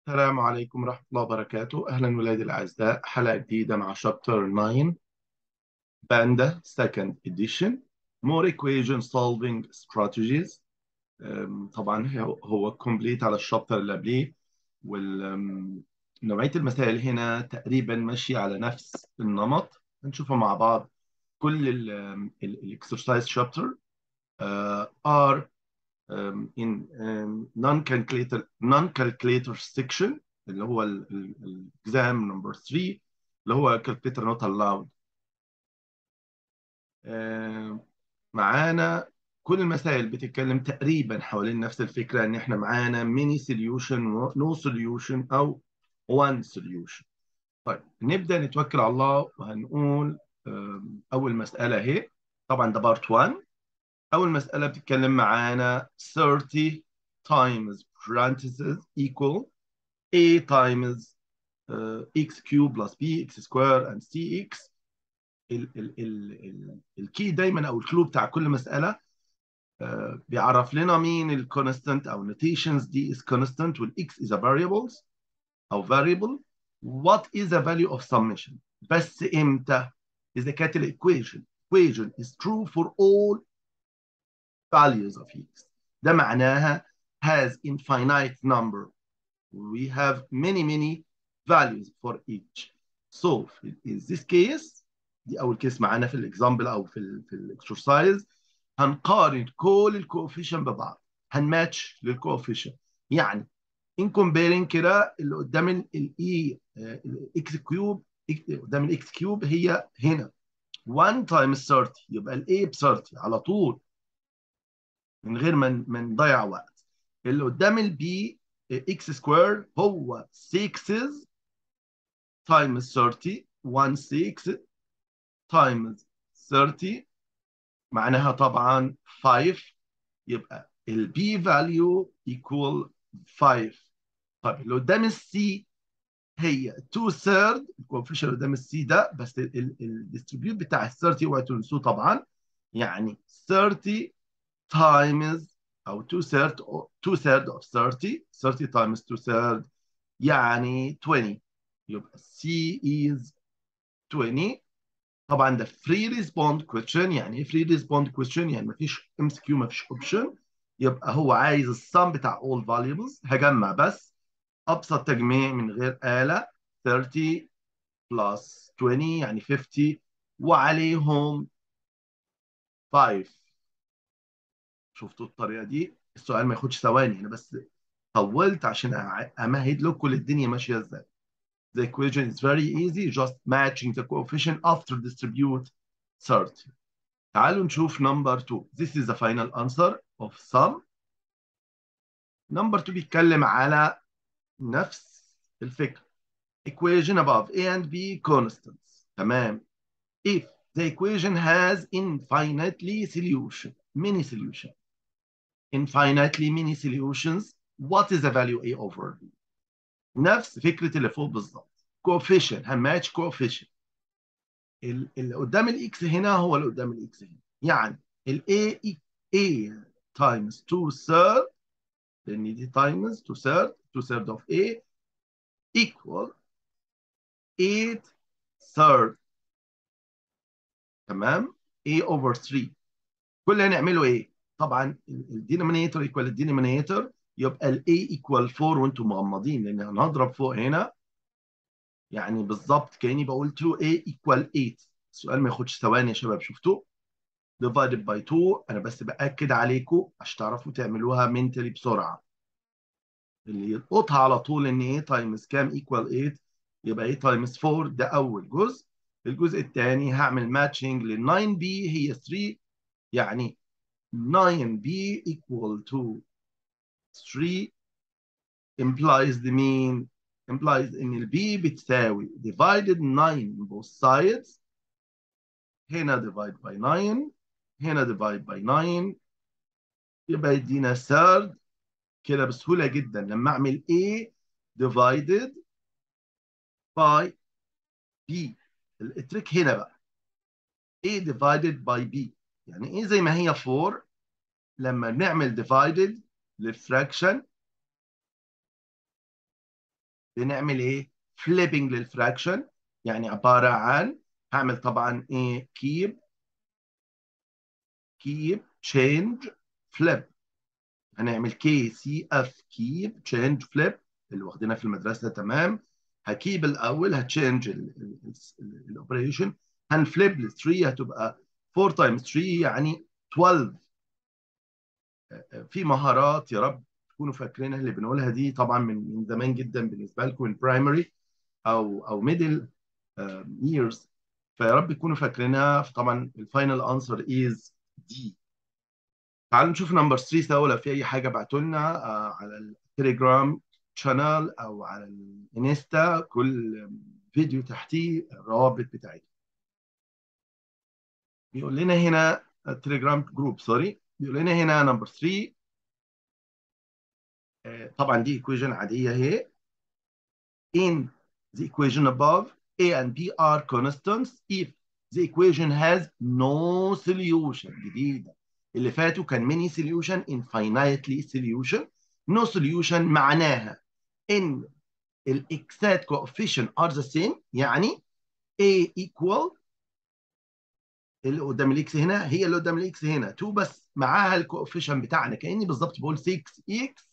السلام عليكم ورحمة الله وبركاته أهلا ولادي الأعزاء حلقة جديدة مع شابتر 9 باندا second edition more equation solving strategies أم، طبعا هو هو كومبليت على الشابتر اللي قبليه ونوعية المسائل هنا تقريبا ماشية على نفس النمط هنشوفها مع بعض كل الاكسرسايز شابتر are um, in um, non-calculator non-calculator section اللي هو الاكزام نمبر 3 اللي هو calculator not allowed آه، معانا كل المسائل بتتكلم تقريبا حوالين نفس الفكرة ان احنا معانا ميني سوليوشن نو سوليوشن او وان سوليوشن طيب نبدأ نتوكل على الله وهنقول آم، اول مسألة اهي طبعا ده بارت 1 أول مسألة بتتكلم معانا 30 times parentheses equal a times uh, x cube plus b x square and cx ال ال ال ال الكي دايما أو الكلو بتاع كل مسألة uh, بيعرف لنا مين الكونستنت أو notations دي is constant وال x is a variables أو variable what is the value of summation بس إمتى إذا كانت ال equation equation is true for all values of x ده معناها has infinite number we have many many values for each so in this case دي اول كيس معانا في الاكزامبل او في ال في الاكسرسايز هنقارن كل الكوفيشن ببعض هنماتش للكوفيشن يعني ان كومبيرنج كده اللي قدام الاي الاكس كيوب قدام الاكس كيوب هي هنا 1 تايمز 30 يبقى الاي ب 30 على طول من غير ما ما نضيع وقت اللي قدام البي اكس سكوير هو 6 تايمز 30 1 6 تايمز 30 معناها طبعا 5 يبقى البي فاليو ايكوال 5 طيب اللي قدام السي هي 2 ثيرد الكوفيشن اللي قدام السي ده بس الديستريبيوت بتاع ال 30 اوعوا تنسوه طبعا يعني 30 times أو 2 third 2 third of 30 30 times 2 third يعني 20 يبقى C is 20 طبعا ده free respond question يعني ايه free respond question يعني مفيش MCQ مفيش option يبقى هو عايز السم بتاع all valuables هجمع بس أبسط تجميع من غير آلة 30 plus 20 يعني 50 وعليهم 5 شفتوا الطريقه دي السؤال ما ياخدش ثواني انا بس طولت عشان أع- امهد لكم الدنيا ماشيه ازاي The equation is very easy just matching the coefficient after distribute 30 تعالوا نشوف number 2 This is the final answer of sum number 2 بيتكلم على نفس الفكرة equation above A and B constants تمام if the equation has infinitely solution many solution infinitely many solutions what is the value A over B نفس فكرة اللي فوق بالظبط coefficient هنماتش coefficient ال- اللي قدام الاكس هنا هو اللي قدام الاكس هنا يعني ال A A times 2 third لأن دي times 2 third 2 third of A equal 8 third تمام A over 3 كل اللي هنعمله ايه؟ طبعا الدينومينيتور ايكوال الدينومينيتور يبقى ال A equal 4 وانتم مغمضين لان هنضرب فوق هنا يعني بالظبط كاني بقول 2A equal 8 السؤال ما ياخدش ثواني يا شباب شفتوه؟ divided by 2 انا بس باكد عليكم عشان تعرفوا تعملوها منتلي بسرعه اللي يلقطها على طول ان ايه تايمز كام equal 8 يبقى ايه تايمز 4 ده اول جزء الجزء الثاني هعمل ماتشنج لل 9B هي 3 يعني 9B equal to 3 implies the mean implies ان ال B بتساوي divided 9 in both sides هنا divide by 9 هنا divide by 9 يبقى يدينا third كده بسهولة جدا لما اعمل A divided by B التريك هنا بقى A divided by B يعني ايه زي ما هي 4 لما بنعمل divided للفراكشن بنعمل ايه فليبنج للفراكشن يعني عباره عن هعمل طبعا ايه كيب كيب تشينج فليب هنعمل كي سي اف كيب تشينج فليب اللي واخدينها في المدرسه تمام هكيب الاول هتشينج الاوبريشن هنفليب ل 3 هتبقى 4 تايمز 3 يعني 12 في مهارات يا رب تكونوا فاكرينها اللي بنقولها دي طبعا من من زمان جدا بالنسبه لكم من برايمري او او ميدل ييرز فيا رب تكونوا فاكرينها طبعا الفاينل انسر از دي تعالوا نشوف نمبر 3 سوا لو في اي حاجه ابعتوا لنا على التليجرام شانل او على الانستا كل فيديو تحتيه الروابط بتاعتنا بيقول لنا هنا التليجرام جروب سوري بيقول لنا هنا نمبر 3 طبعا دي ايكويشن عاديه اهي in the equation above a and b are constants if the equation has no solution جديده اللي فاتوا كان many solution infinitely solution no solution معناها ان الاكسات coefficient are the same يعني a equal اللي قدام الاكس هنا هي اللي قدام الاكس هنا 2 بس معاها الكوفيشن بتاعنا كاني بالظبط بقول 6 اكس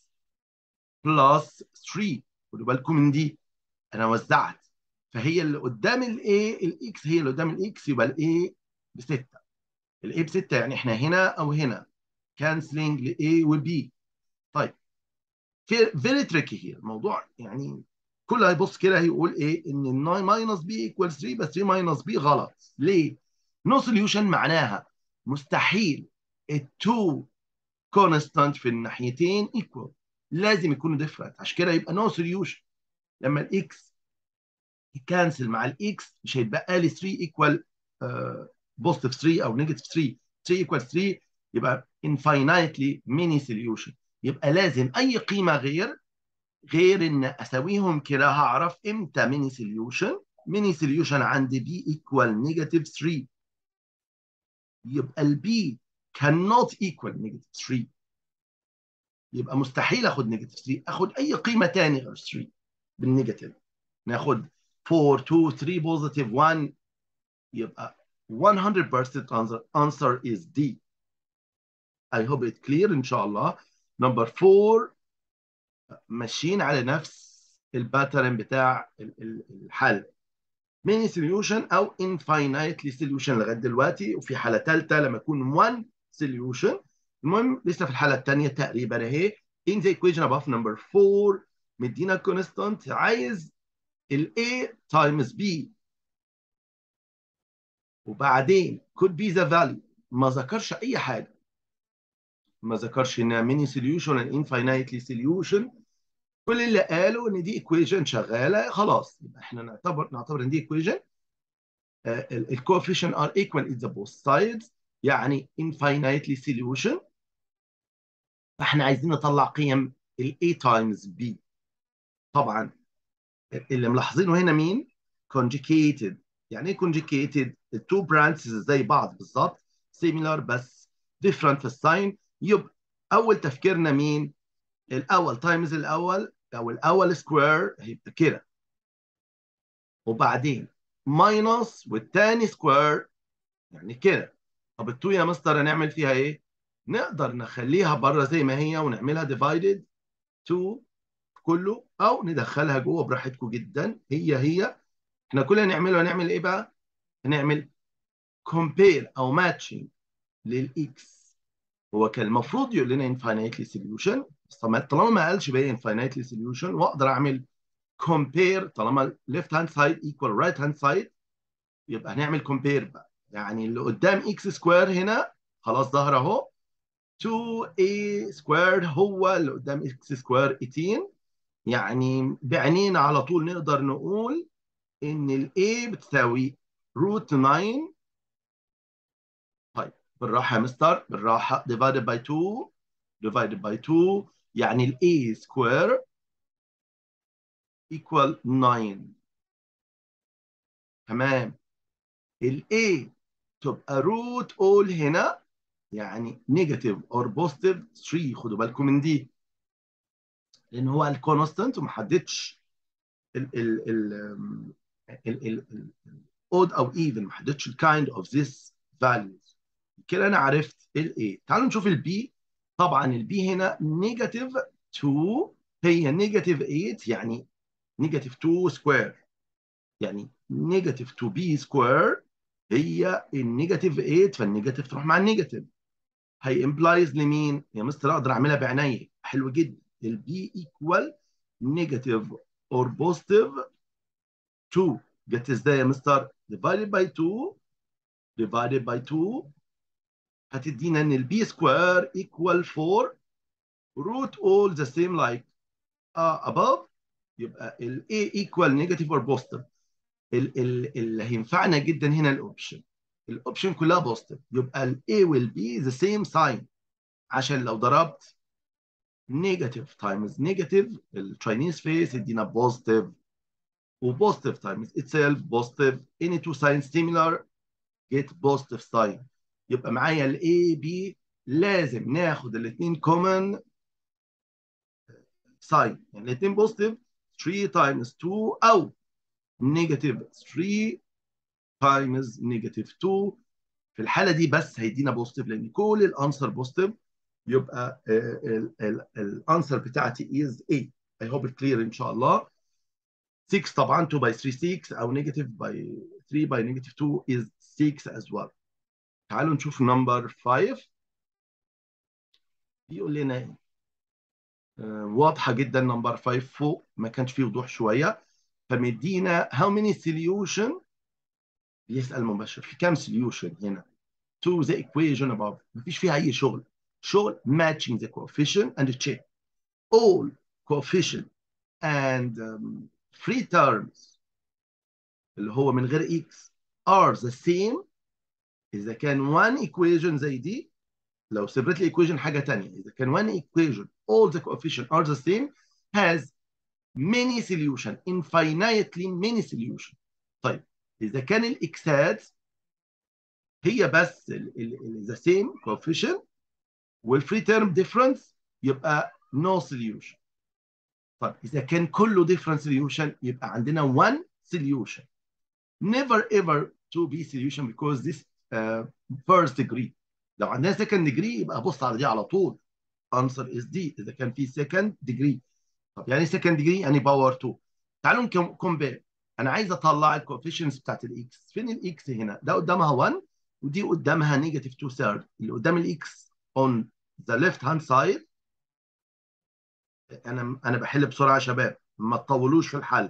بلس 3 خدوا بالكم من دي انا وزعت فهي اللي قدام الاي الاكس هي اللي قدام الاكس يبقى الاي ب 6 الاي ب 6 يعني احنا هنا او هنا كانسلينج لاي وبي طيب فيري تريكي هي الموضوع يعني كل هيبص كده هيقول ايه ان 9 ماينس بي ايكوال 3 بس 3 ماينس بي غلط ليه؟ نو سوليوشن معناها مستحيل التو كونستانت في الناحيتين ايكوال لازم يكونوا ديفرنت عشان كده يبقى نو سوليوشن لما الاكس يكانسل مع الاكس مش هيتبقى لي 3 ايكوال بوزيتيف 3 او نيجاتيف 3 3 ايكوال 3 يبقى infinitely many solution يبقى لازم اي قيمه غير غير ان اساويهم كده هعرف امتى ميني سوليوشن ميني سوليوشن عند بي ايكوال نيجاتيف 3 يبقى البي cannot equal نيجاتيف 3 يبقى مستحيل اخد نيجاتيف 3 اخد اي قيمه تاني غير 3 بالنيجاتيف ناخد 4 2 3 بوزيتيف 1 يبقى 100% answer, answer is D I hope it clear ان شاء الله نمبر 4 ماشيين على نفس الباترن بتاع الحل ميني سوليوشن او infinitely سوليوشن لغايه دلوقتي وفي حاله ثالثه لما يكون one سوليوشن المهم لسه في الحاله الثانيه تقريبا اهي in the equation above number 4 مدينا كونستانت عايز ال A times B وبعدين could be the value ما ذكرش اي حاجه ما ذكرش انها ميني سوليوشن ان infinitely سوليوشن كل اللي قالوا ان دي ايكويشن شغاله خلاص يبقى احنا نعتبر نعتبر ان دي ايكويشن الكوفيشن ار ايكوال ات ذا بوث سايدز يعني infinitely solution فاحنا عايزين نطلع قيم ال A times B طبعا اللي ملاحظينه هنا مين؟ conjugated يعني ايه conjugated؟ التو برانشز زي بعض بالظبط similar بس different في الساين يبقى اول تفكيرنا مين؟ الاول تايمز الاول او الاول سكوير هيبقى كده وبعدين ماينس والتاني سكوير يعني كده طب التو يا مستر هنعمل فيها ايه؟ نقدر نخليها بره زي ما هي ونعملها ديفايدد 2 كله او ندخلها جوه براحتكم جدا هي هي احنا كل اللي هنعمله هنعمل ايه بقى؟ هنعمل كومبير او ماتشنج للاكس هو كان المفروض يقول لنا infinitely solution بس طالما ما قالش بقى infinitely solution واقدر اعمل compare طالما left hand side equal right hand side يبقى هنعمل compare بقى يعني اللي قدام x سكوير هنا خلاص ظهر اهو 2a سكوير هو اللي قدام x سكوير 18 يعني بعينينا على طول نقدر نقول ان ال a بتساوي روت 9 طيب بالراحه يا مستر بالراحه divided by 2 divided by 2 يعني ال a سكوير equal 9 تمام ال a تبقى روت اول هنا يعني نيجاتيف اور بوزيتيف 3 خدوا بالكم من دي لان هو الكونستنت وما حددش ال ال ال ال ال ال odd او even ما حددتش الكايند اوف ذيس values كده انا عرفت الايه تعالوا نشوف البي طبعا البي هنا نيجاتيف 2 هي نيجاتيف 8 يعني نيجاتيف 2 سكوير يعني نيجاتيف 2 بي سكوير هي النيجاتيف 8 فالنيجاتيف تروح مع النيجاتيف هي امبلايز لمين يا مستر اقدر اعملها بعيني حلو جدا البي ايكوال نيجاتيف اور بوزيتيف 2 جت ازاي يا مستر divided by 2 divided by 2 هتدينا ان البي سكوير ايكوال 4 root all the same like uh, above يبقى ال A equal negative or positive ال ال اللي هينفعنا جدا هنا الاوبشن الاوبشن كلها بوزيتيف يبقى ال A will be the same sign عشان لو ضربت negative times negative التشاينيز فيس يدينا بوزيتيف وبوزيتيف times itself positive any two signs similar get positive sign يبقى معايا ال A B لازم ناخد الاثنين common sign يعني الاثنين بوزيتيف 3 times 2 او نيجاتيف 3 تايمز نيجاتيف 2 في الحاله دي بس هيدينا بوزيتيف لان كل الانسر بوزيتيف يبقى الانسر بتاعتي از 8 اي هوب كلير ان شاء الله 6 طبعا 2 باي 3 6 او نيجاتيف باي 3 باي نيجاتيف 2 از 6 as well تعالوا نشوف نمبر 5 بيقول لنا ايه واضحه جدا نمبر 5 فوق ما كانش فيه وضوح شويه فمدينا how many solution بيسأل مباشر في كام solution هنا to the equation above مفيش فيها أي شغل شغل matching the coefficient and check all coefficient and um, free terms اللي هو من غير x are the same إذا كان one equation زي دي لو سبرت لي equation حاجة تانية إذا كان one equation all the coefficient are the same has many solution infinitely many solution طيب اذا كان الاكسات هي بس ذا سيم coefficient والفري تيرم ديفرنس يبقى no solution طيب اذا كان كله different solution يبقى عندنا one solution never ever to be solution because this uh, first degree لو عندنا second degree يبقى بص على دي على طول answer is D اذا كان في second degree طب يعني سكند ديجري يعني باور 2 تعالوا كومبير انا عايز اطلع الكوفيشنز بتاعت الاكس فين الاكس هنا ده قدامها 1 ودي قدامها نيجاتيف 2 ثيرد اللي قدام الاكس اون ذا ليفت هاند سايد انا انا بحل بسرعه يا شباب ما تطولوش في الحل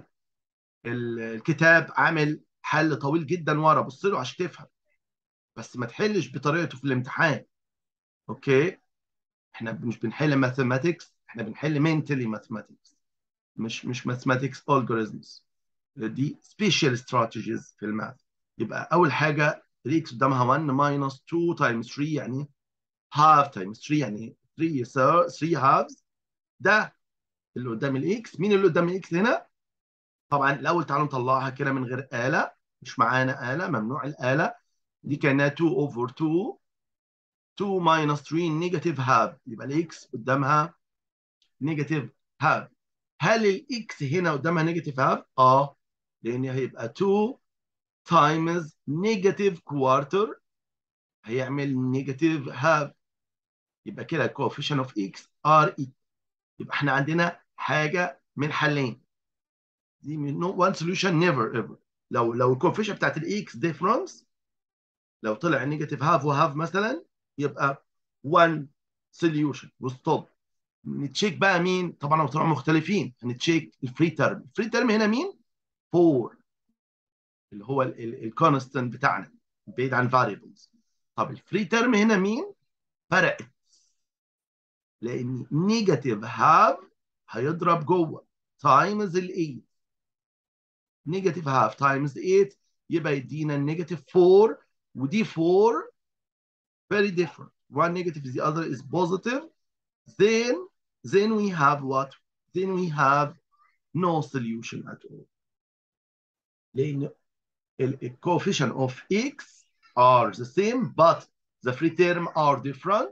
الكتاب عامل حل طويل جدا ورا بص له عشان تفهم بس ما تحلش بطريقته في الامتحان اوكي احنا مش بنحل ماثيماتكس احنا بنحل منتلي ماثيماتكس مش مش ماثيماتكس algorithms دي سبيشال استراتيجيز في الماث يبقى اول حاجه الاكس قدامها 1 ماينس 2 تايمز 3 يعني هاف تايمز 3 يعني 3 3 هافز ده اللي قدام الاكس مين اللي قدام الاكس هنا طبعا الاول تعالوا نطلعها كده من غير آلة مش معانا آلة ممنوع الآلة دي كانها 2 اوفر 2 2 ماينس 3 نيجاتيف هاف يبقى الاكس قدامها نيجاتيف هاف هل الاكس هنا قدامها نيجاتيف هاف؟ اه لان هيبقى 2 تايمز نيجاتيف كوارتر هيعمل نيجاتيف هاف يبقى كده الكوفيشن اوف اكس ار اي يبقى احنا عندنا حاجه من حلين دي من وان سوليوشن نيفر ايفر لو لو الكوفيشن بتاعت الاكس ديفرنس لو طلع نيجاتيف هاف وهاف مثلا يبقى 1 سوليوشن وستوب نتشيك بقى مين طبعا لو طلعوا مختلفين هنتشيك الفري تيرم الفري تيرم هنا مين 4 اللي هو الكونستنت بتاعنا بعيد عن فاريبلز طب الفري تيرم هنا مين فرقت لان نيجاتيف هاف هيضرب جوه تايمز ال 8 نيجاتيف هاف تايمز 8 يبقى يدينا النيجاتيف 4 ودي 4 very different one negative is the other is positive then then we have what then we have no solution at all لان ال coefficient of x are the same but the free term are different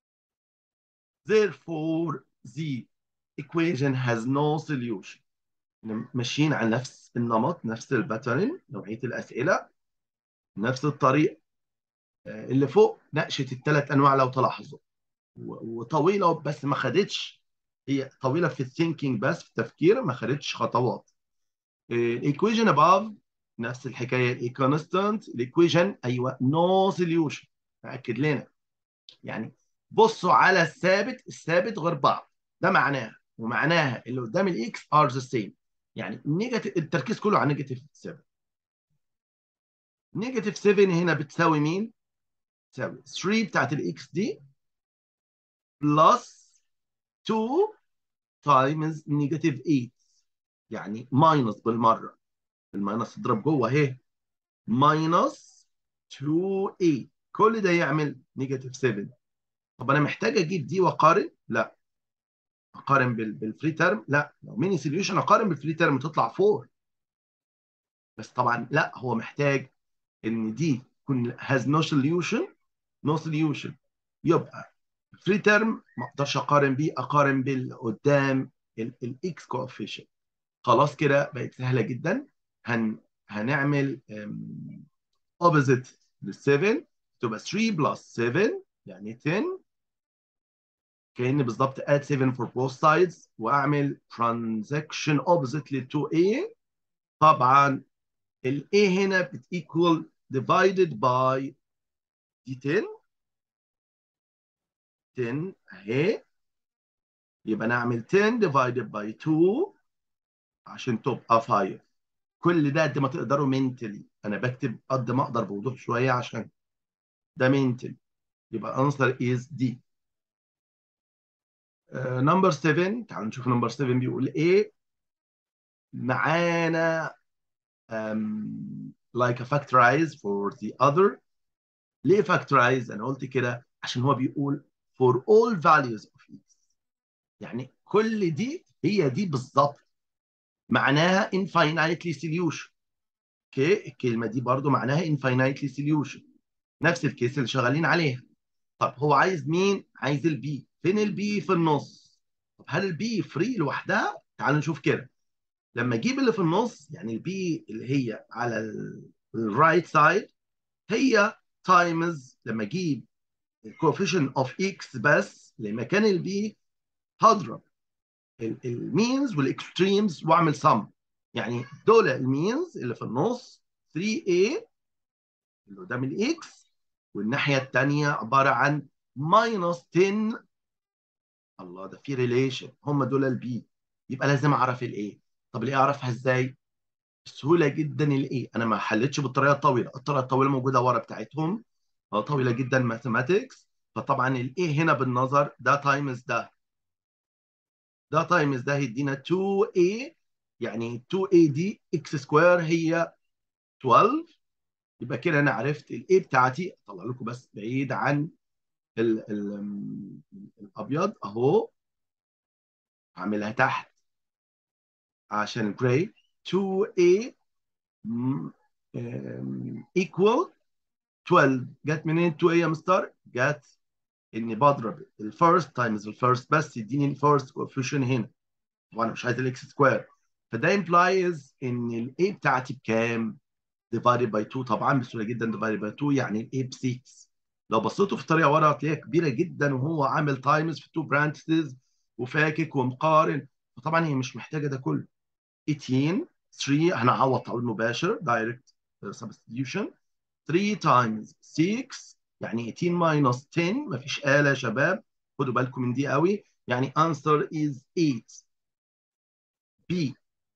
therefore the equation has no solution ماشيين على نفس النمط نفس الباترن نوعيه الاسئله نفس الطريقه اللي فوق ناقشت الثلاث انواع لو تلاحظوا وطويله بس ما خدتش هي طويله في الثينكينج بس في التفكير ما خدتش خطوات الايكويشن اباف نفس الحكايه الاي كونستانت الايكويشن ايوه نو سوليوشن اكد لنا يعني بصوا على الثابت الثابت غير بعض ده معناها ومعناها اللي قدام الاكس ار ذا سيم يعني نيجاتيف التركيز كله على نيجاتيف 7 نيجاتيف 7 هنا بتساوي مين؟ تساوي 3 بتاعت الاكس دي بلس 2 تايمز نيجاتيف 8 يعني ماينس بالمره الماينس تضرب جوه اهي ماينس 2 8 كل ده يعمل نيجاتيف 7 طب انا محتاج اجيب دي واقارن؟ لا اقارن بالفري تيرم لا لو ميني سوليوشن اقارن بالفري تيرم تطلع 4 بس طبعا لا هو محتاج ان دي تكون هاز نو سوليوشن نو سوليوشن يبقى فري تيرم ما اقدرش اقارن بيه اقارن بالقدام الاكس كوفيشنت خلاص كده بقت سهله جدا هن هنعمل اوبوزيت لل 7 تبقى 3 بلس 7 يعني 10 كأني بالظبط add 7 for both sides واعمل transaction opposite لل 2a طبعا ال a هنا بت equal divided by دي 10 10 اهي يبقى نعمل 10 divided by 2 عشان تبقى 5 كل ده قد ما تقدروا منتلي انا بكتب قد ما اقدر بوضوح شويه عشان ده منتلي يبقى answer is D نمبر uh, 7 تعالوا نشوف نمبر 7 بيقول ايه معانا um, like a factorize for the other ليه factorize انا قلت كده عشان هو بيقول for all values of x يعني كل دي هي دي بالظبط معناها infinitely solution اوكي الكلمه دي برضو معناها infinitely solution نفس الكيس اللي شغالين عليها طب هو عايز مين عايز البي فين البي في النص طب هل البي فري لوحدها تعالوا نشوف كده لما اجيب اللي في النص يعني البي اللي هي على الرايت سايد هي تايمز لما اجيب الكوفيشن اوف اكس بس لمكان البي هضرب المينز والاكستريمز واعمل سم يعني دول المينز اللي في النص 3a اللي قدام الاكس والناحيه الثانيه عباره عن ماينس 10 الله ده في ريليشن هم دول البي يبقى لازم اعرف الايه طب الايه اعرفها ازاي بسهوله جدا الايه انا ما حلتش بالطريقه الطويله الطريقه الطويله موجوده ورا بتاعتهم طويله جدا ماثيماتكس فطبعا الايه هنا بالنظر ده تايمز ده ده تايمز ده هيدينا 2a يعني 2a دي اكس سكوير هي 12 يبقى كده انا عرفت الايه بتاعتي اطلع لكم بس بعيد عن ال ال الابيض اهو هعملها تحت عشان الجراي 2a equal 12 جت منين 2a يا مستر؟ جت اني بضرب الفيرست تايمز الفيرست بس يديني الفيرست كوفيشن هنا وانا مش عايز الاكس سكوير فده امبلايز ان الاي بتاعتي بكام؟ divided by 2 طبعا بسهوله جدا divided by 2 يعني الاي ب 6 لو بصيتوا في الطريقه ورا هتلاقيها كبيره جدا وهو عامل تايمز في 2 برانتسز وفاكك ومقارن فطبعا هي مش محتاجه ده كله 18 3 هنعوض تعويض مباشر دايركت سبستيوشن 3 تايمز 6 يعني 18 ماينس 10 مفيش آلة يا شباب خدوا بالكم من دي قوي يعني answer is 8 B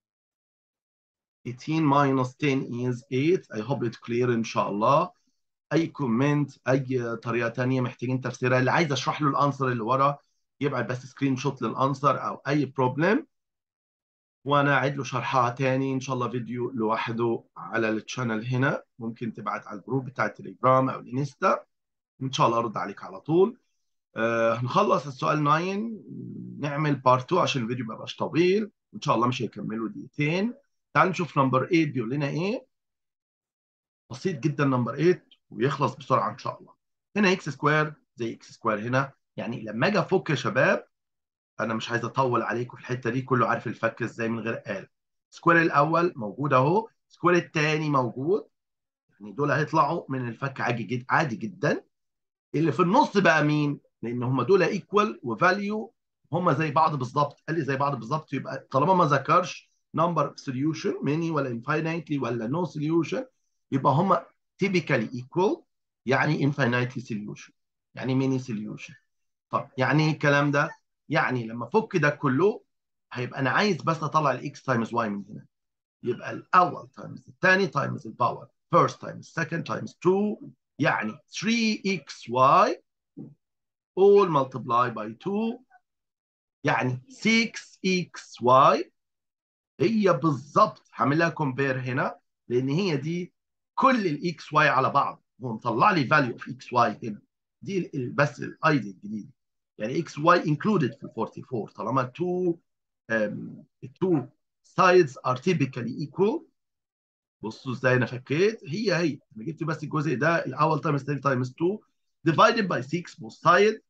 18 minus 10 is 8 I hope it's clear إن شاء الله أي كومنت أي طريقة تانية محتاجين تفسيرها اللي عايز أشرح له الأنسر اللي ورا يبعت بس سكرين شوت للأنسر أو أي بروبلم وأنا أعيد له شرحها تاني إن شاء الله فيديو لوحده على التشانل هنا ممكن تبعت على الجروب بتاع التليجرام أو الانستا ان شاء الله ارد عليك على طول آه هنخلص السؤال 9 نعمل بارت 2 عشان الفيديو ما يبقاش طويل ان شاء الله مش هيكملوا دقيقتين تعال نشوف نمبر 8 بيقول لنا ايه بسيط جدا نمبر 8 ويخلص بسرعه ان شاء الله هنا اكس سكوير زي اكس سكوير هنا يعني لما اجي افك يا شباب انا مش عايز اطول عليكم في الحته دي كله عارف الفك ازاي من غير آلة سكوير الاول موجود اهو سكوير الثاني موجود يعني دول هيطلعوا من الفك عادي جدا عادي جدا اللي في النص بقى مين لان هم دول ايكوال وفاليو هم زي بعض بالظبط قال لي زي بعض بالظبط يبقى طالما ما ذكرش نمبر اوف سوليوشن ميني ولا انفاينيتلي ولا نو سوليوشن يبقى هم تيبيكالي ايكوال يعني انفاينيتلي سوليوشن يعني ميني سوليوشن طب يعني ايه الكلام ده يعني لما افك ده كله هيبقى انا عايز بس اطلع الاكس تايمز واي من هنا يبقى الاول تايمز الثاني تايمز الباور first times second times 2 يعني 3xy all multiply by 2 يعني 6xy هي بالظبط هعمل لها كومبير هنا لان هي دي كل الاكس واي على بعض هو مطلع لي فاليو اوف اكس واي هنا دي بس الايدي الجديده يعني اكس واي انكلودد في ال 44 طالما 2 2 sides are typically equal بصوا ازاي انا فكيت هي هي انا جبت بس الجزء ده الاول تايمز 3 تايمز 2 divided by 6 both sides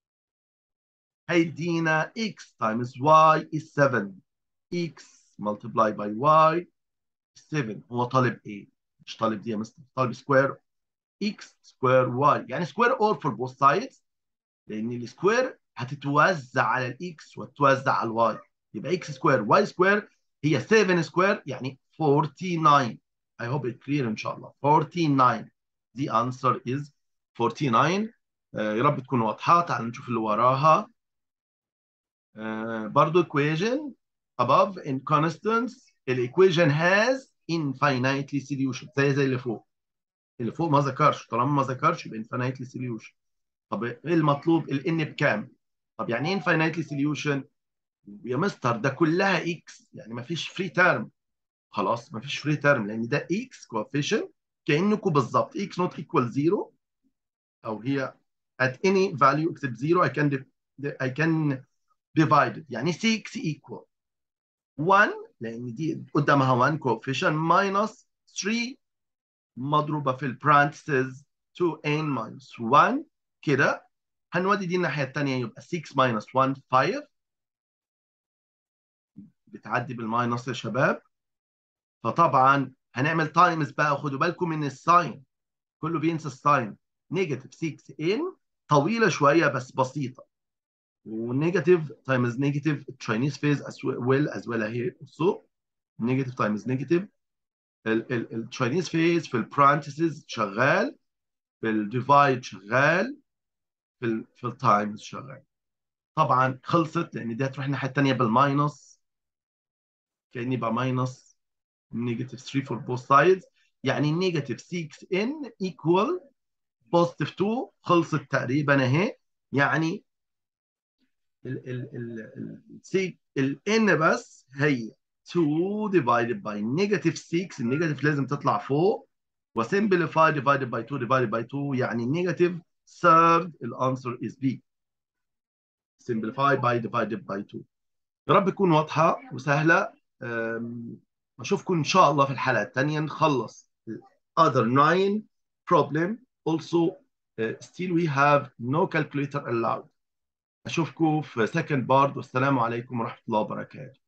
هيدينا x times y is 7 x multiplied by y 7 هو طالب ايه؟ مش طالب دي يا مستر طالب سكوير x سكوير y يعني سكوير اور for both sides لان السكوير هتتوزع على الاكس وتتوزع على الواي يبقى x سكوير y سكوير هي 7 سكوير يعني 49 I hope it's clear ان شاء الله 49 the answer is 49 uh, يا رب تكون واضحه تعالوا نشوف اللي وراها uh, برضو equation above in constants الايكويشن has infinitely solution زي زي اللي فوق اللي فوق ما ذكرش طالما ما ذكرش يبقى infinitely solution طب ايه المطلوب ال n بكام طب يعني ايه infinitely solution يا مستر ده كلها x يعني ما فيش فري تيرم خلاص ما فيش فري تيرم لان ده x coefficient كانكم بالظبط x not equal 0 او هي at any value except 0 I can I can divide it يعني 6 equal 1 لان دي قدامها 1 coefficient minus 3 مضروبه في البرانتسز 2n minus 1 كده هنودي دي الناحيه الثانيه يبقى 6 minus 1 5 بتعدي بالماينس يا شباب فطبعا هنعمل تايمز بقى خدوا بالكم من الساين كله بينسى الساين نيجاتيف 6 ان طويله شويه بس بسيطه ونيجاتيف تايمز نيجاتيف Chinese phase as well as well اهي بصوا نيجاتيف تايمز نيجاتيف التشاينيز phase في البرانتسز شغال في الديفايد شغال في ال في التايمز شغال طبعا خلصت لان دي هتروح الناحيه الثانيه بالماينس كاني بقى ماينس نيجاتيف 3 for both sides يعني نيجاتيف 6 n equal بوزيتيف 2 خلصت تقريبا اهي يعني ال ال ال ال n بس هي 2 divided by negative 6 النيجاتيف لازم تطلع فوق وسمبليفاي divided by 2 divided by 2 يعني نيجاتيف third الانسر is B simplify by divided by 2 يا رب تكون واضحة وسهلة أشوفكم إن شاء الله في الحلقة الثانية نخلص other nine problem also uh, still we have no calculator allowed أشوفكم في second part والسلام عليكم ورحمة الله وبركاته